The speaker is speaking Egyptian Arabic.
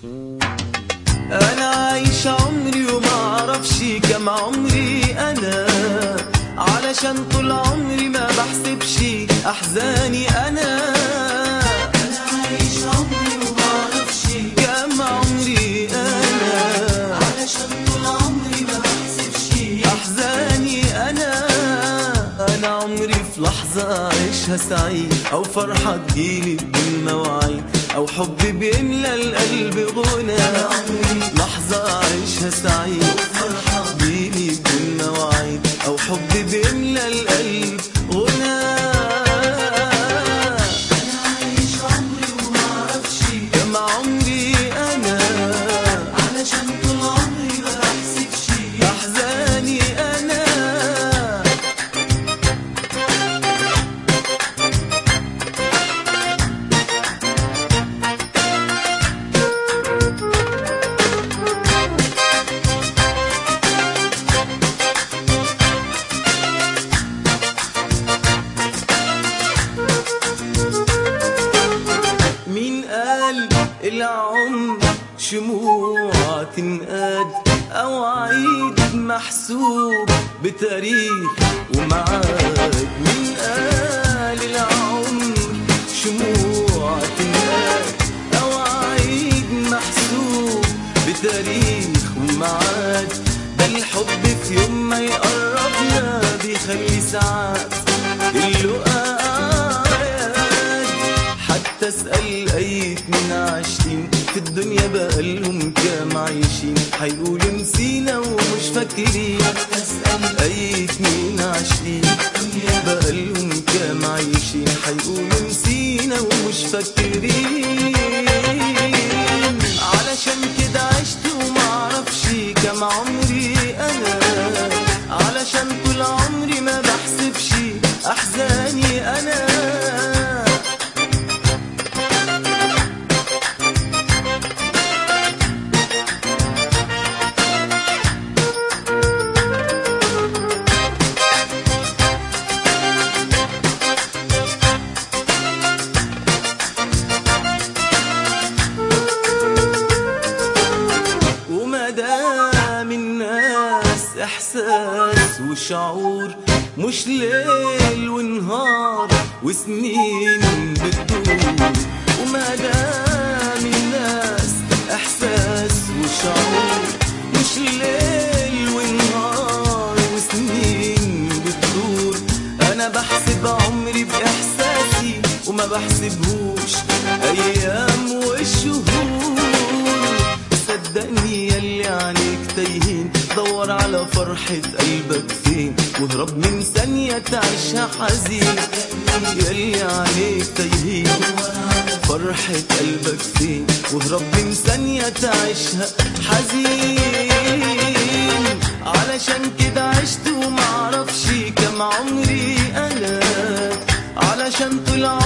انا عايش عمري وما اعرفش كم عمري انا علشان طول عمري ما بحسبش احزاني انا انا عايش عمري وما اعرفش كم عمري انا علشان طول عمري ما بحسبش احزاني انا انا عمري في لحظة اعيشها سعيد او فرحة تجيلي بدون مواعيد او حب بيملى القلب غنى انا عمري لحظة اعيشها سعيد او فرحة تجيلي بدون مواعيد او حب بيملى القلب غنى انا عايش عمري وما اعرفش كم عمري انا علشان طول عمري ما بحسبش احزاني انا مين قال العمر شموع تنقاد او عيد محسوب بتاريخ ومعاد مين قال العمر شموع تنقاد او عيد محسوب بتاريخ ومعاد ده الحب في يوم ما يقربنا بيخلي ساعات اللقاء أعياد حتى اسأل أي اتنين عاشقين في الدنيا بقالهم كام عايشين هيقولوا نسينا ومش فاكرين حتى اسأل أي اتنين عاشقين بقالهم كام عايشين هيقولوا نسينا ومش فاكرين علشان كده عشت ومعرفش كام عمري أنا علشان طول عمري ما بحسبش أحزاني أنا وما دام الناس احساس وشعور مش ليل ونهار وسنين بتدور وما دام الناس احساس وشعور مش ليل ونهار وسنين بتدور انا بحسب عمري باحساسي وما بحسبهوش ايام وشهور صدقني يلي عليك تايهين دور على فرحة قلبك فين واهرب من ثانية تعيشها حزين يلي عليك تايهين فرحة قلبك فين واهرب من ثانية تعيشها حزين علشان كده عشت ومعرفش كم عمري أنا علشان طول